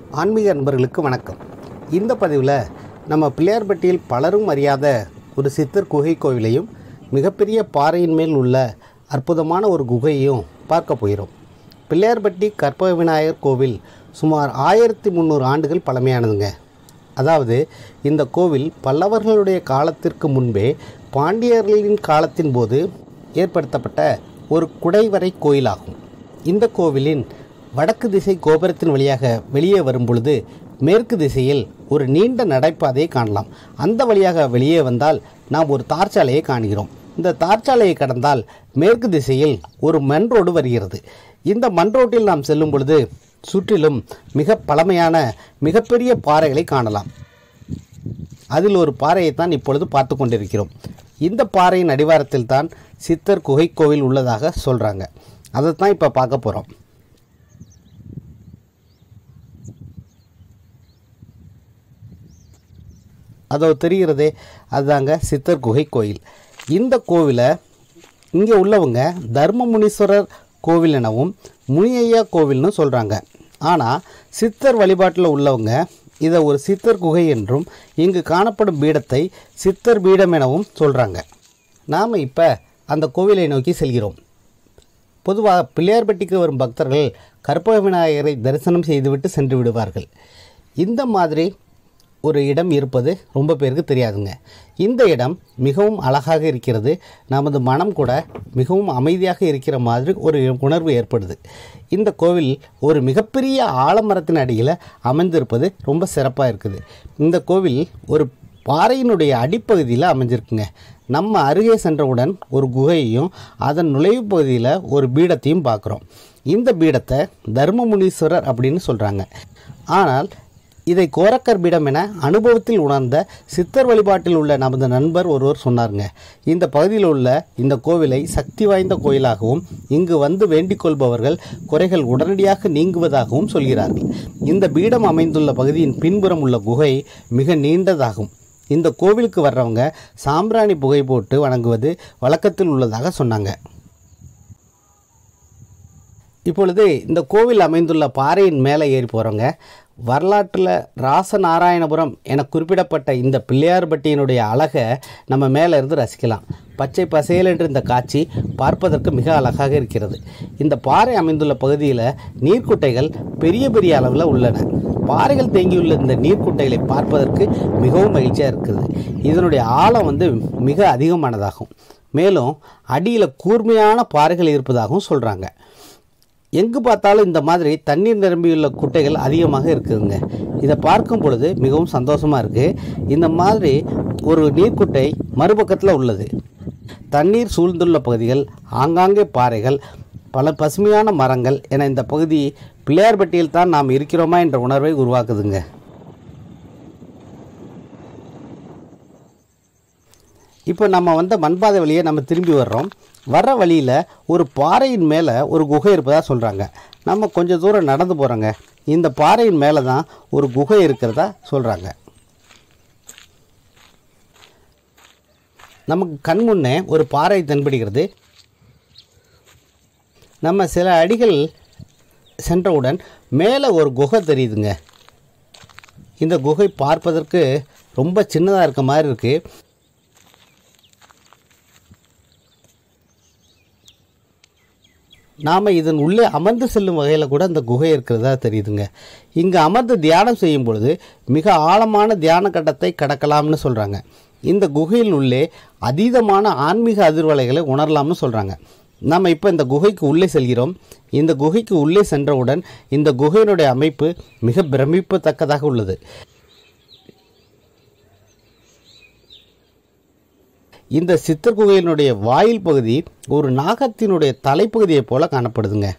ஆன்மீக நண்பர்களுக்கு வணக்கம் இந்த பதிவில் நம்ம பிள்ளையார்பட்டியில் பலரும் அறியாத ஒரு சித்தர் குகை கோவிலையும் மிகப்பெரிய பாறையின் மேல் உள்ள அற்புதமான ஒரு குகையையும் பார்க்க போகிறோம் பிள்ளையார்பட்டி கற்பக விநாயகர் கோவில் சுமார் ஆயிரத்தி முந்நூறு ஆண்டுகள் பழமையானதுங்க அதாவது இந்த கோவில் பல்லவர்களுடைய காலத்திற்கு முன்பே பாண்டியர்களின் காலத்தின் போது ஏற்படுத்தப்பட்ட ஒரு குடைவரை கோயிலாகும் இந்த கோவிலின் வடக்கு திசை கோபுரத்தின் வழியாக வெளியே வரும் பொழுது மேற்கு திசையில் ஒரு நீண்ட நடைபாதையை காணலாம் அந்த வழியாக வெளியே வந்தால் நாம் ஒரு தார்ச்சாலையை காண்கிறோம் இந்த தார்ச்சாலையை கடந்தால் மேற்கு திசையில் ஒரு மண் ரோடு வருகிறது இந்த மண் ரோட்டில் நாம் செல்லும் பொழுது சுற்றிலும் மிக பழமையான மிகப்பெரிய பாறைகளை காணலாம் அதில் ஒரு பாறையை தான் இப்பொழுது பார்த்து கொண்டிருக்கிறோம் இந்த பாறையின் அடிவாரத்தில் தான் சித்தர் குகை கோவில் உள்ளதாக சொல்கிறாங்க அதை தான் இப்போ பார்க்க போகிறோம் அதோ தெரிகிறதே அதுதாங்க சித்தர் குகை கோயில் இந்த கோவிலை இங்கே உள்ளவங்க தர்மமுனீஸ்வரர் கோவில் எனவும் முனியையா கோவில்னு சொல்கிறாங்க ஆனால் சித்தர் வழிபாட்டில் உள்ளவங்க இதை ஒரு சித்தர் குகை என்றும் இங்கு காணப்படும் பீடத்தை சித்தர் பீடம் எனவும் சொல்கிறாங்க நாம் இப்போ அந்த கோவிலை நோக்கி செல்கிறோம் பொதுவாக பிள்ளையார்பட்டிக்கு வரும் பக்தர்கள் கற்பக விநாயகரை தரிசனம் செய்துவிட்டு சென்று விடுவார்கள் இந்த மாதிரி ஒரு இடம் இருப்பது ரொம்ப பேருக்கு தெரியாதுங்க இந்த இடம் மிகவும் அழகாக இருக்கிறது நமது மனம் கூட மிகவும் அமைதியாக இருக்கிற மாதிரி ஒரு உணர்வு ஏற்படுது இந்த கோவில் ஒரு மிகப்பெரிய ஆலமரத்தின் அடியில் அமைந்திருப்பது ரொம்ப சிறப்பாக இருக்குது இந்த கோவில் ஒரு பாறையினுடைய அடிப்பகுதியில் அமைஞ்சிருக்குங்க நம்ம அருகே சென்றவுடன் ஒரு குகையையும் அதன் நுழைவு பகுதியில் ஒரு பீடத்தையும் பார்க்குறோம் இந்த பீடத்தை தர்மமுனீஸ்வரர் அப்படின்னு சொல்கிறாங்க ஆனால் இதை கோரக்கர் பீடம் என அனுபவத்தில் உணர்ந்த சித்தர் வழிபாட்டில் உள்ள நமது நண்பர் ஒருவர் சொன்னாருங்க இந்த பகுதியில் உள்ள இந்த கோவிலை சக்தி வாய்ந்த கோயிலாகவும் இங்கு வந்து வேண்டிக் கொள்பவர்கள் குறைகள் உடனடியாக நீங்குவதாகவும் சொல்கிறார்கள் இந்த பீடம் அமைந்துள்ள பகுதியின் பின்புறம் உள்ள குகை மிக நீண்டதாகும் இந்த கோவிலுக்கு வர்றவங்க சாம்பிராணி புகை போட்டு வணங்குவது வழக்கத்தில் உள்ளதாக சொன்னாங்க இப்பொழுது இந்த கோவில் அமைந்துள்ள பாறையின் மேலே ஏறி போகிறவங்க வரலாற்றில் ராசநாராயணபுரம் என குறிப்பிடப்பட்ட இந்த பிள்ளையார்பட்டியினுடைய அழகை நம்ம மேலே இருந்து ரசிக்கலாம் பச்சை பசேல் என்று இந்த காட்சி பார்ப்பதற்கு மிக அழகாக இருக்கிறது இந்த பாறை அமைந்துள்ள பகுதியில் நீர்க்குட்டைகள் பெரிய பெரிய அளவில் உள்ளன பாறைகள் தேங்கியுள்ள இந்த நீர்க்குட்டைகளை பார்ப்பதற்கு மிகவும் மகிழ்ச்சியாக இருக்குது இதனுடைய ஆழம் வந்து மிக அதிகமானதாகும் மேலும் அடியில் கூர்மையான பாறைகள் இருப்பதாகவும் சொல்கிறாங்க எங்கு பார்த்தாலும் இந்த மாதிரி தண்ணீர் நிரம்பியுள்ள குட்டைகள் அதிகமாக இருக்குதுங்க இதை பார்க்கும் பொழுது மிகவும் சந்தோஷமாக இருக்குது இந்த மாதிரி ஒரு நீர்க்குட்டை மறுபக்கத்தில் உள்ளது தண்ணீர் சூழ்ந்துள்ள பகுதிகள் ஆங்காங்கே பாறைகள் பல பசுமையான மரங்கள் என இந்த பகுதி பிள்ளையார்பட்டியில் தான் நாம் இருக்கிறோமா என்ற உணர்வை உருவாக்குதுங்க இப்போ நம்ம வந்த மண்பாதை வழியை நம்ம திரும்பி வர்றோம் வர்ற வழியில் ஒரு பாறையின் மேலே ஒரு குகை இருப்பதாக சொல்கிறாங்க நம்ம கொஞ்சம் தூரம் நடந்து போகிறோங்க இந்த பாறையின் மேலே தான் ஒரு குகை இருக்கிறதா சொல்கிறாங்க நமக்கு கண் முன்னே ஒரு பாறை தென்படுகிறது நம்ம சில அடிகள் சென்றவுடன் மேலே ஒரு குகை தெரியுதுங்க இந்த குகை பார்ப்பதற்கு ரொம்ப சின்னதாக இருக்க மாதிரி இருக்குது நாம் இதன் உள்ளே அமர்ந்து செல்லும் வகையில் கூட அந்த குகை இருக்கிறதா தெரியுதுங்க இங்கே அமர்ந்து தியானம் செய்யும் பொழுது மிக ஆழமான தியான கட்டத்தை கடக்கலாம்னு சொல்கிறாங்க இந்த குகையில் உள்ளே அதீதமான ஆன்மீக அதிர்வலைகளை உணரலாம்னு சொல்கிறாங்க நம்ம இப்போ இந்த குகைக்கு உள்ளே செல்கிறோம் இந்த குகைக்கு உள்ளே சென்றவுடன் இந்த குகையினுடைய அமைப்பு மிக பிரமிப்பத்தக்கதாக உள்ளது இந்த சித்தர் குகையினுடைய வாயில் பகுதி ஒரு நாகத்தினுடைய தலைப்பகுதியைப் போல காணப்படுதுங்க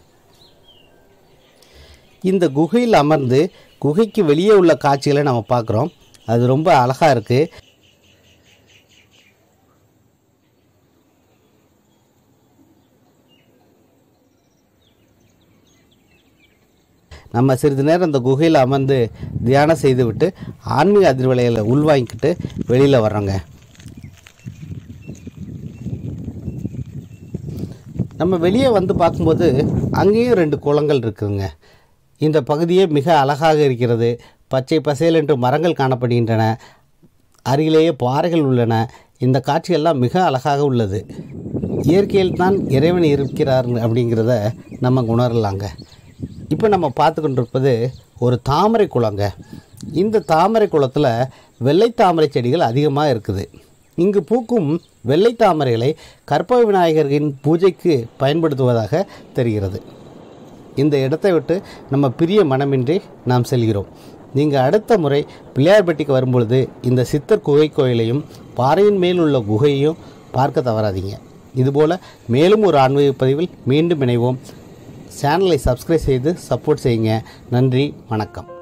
இந்த குகையில் அமர்ந்து குகைக்கு வெளியே உள்ள காட்சிகளை நம்ம பார்க்குறோம் அது ரொம்ப அழகாக இருக்குது நம்ம சிறிது நேரம் இந்த குகையில் அமர்ந்து தியானம் செய்துவிட்டு ஆன்மீக அதிர்வலைகளை உள்வாங்கிக்கிட்டு வெளியில் வர்றோங்க நம்ம வெளியே வந்து பார்க்கும்போது அங்கேயும் ரெண்டு குளங்கள் இருக்குதுங்க இந்த பகுதியே மிக அழகாக இருக்கிறது பச்சை பசேல் என்று மரங்கள் காணப்படுகின்றன அருகிலேயே பாறைகள் உள்ளன இந்த காட்சியெல்லாம் மிக அழகாக உள்ளது இயற்கையில் தான் இறைவன் இருக்கிறார் அப்படிங்கிறத நம்ம உணரலாங்க இப்போ நம்ம பார்த்து கொண்டிருப்பது ஒரு தாமரை குளங்க இந்த தாமரை குளத்தில் வெள்ளை தாமரை செடிகள் அதிகமாக இருக்குது இங்கு பூக்கும் வெள்ளை தாமரைகளை கற்பக விநாயகரின் பூஜைக்கு பயன்படுத்துவதாக தெரிகிறது இந்த இடத்தை விட்டு நம்ம பிரிய மனமின்றி நாம் செல்கிறோம் நீங்கள் அடுத்த முறை பிள்ளையார்பட்டிக்கு வரும்பொழுது இந்த சித்தர் குகை கோயிலையும் பாறையின் மேல் உள்ள குகையையும் பார்க்க தவறாதீங்க இதுபோல் மேலும் ஒரு ஆன்மீக பதிவில் மீண்டும் இணைவோம் சேனலை சப்ஸ்கிரைப் செய்து சப்போர்ட் செய்யுங்க நன்றி வணக்கம்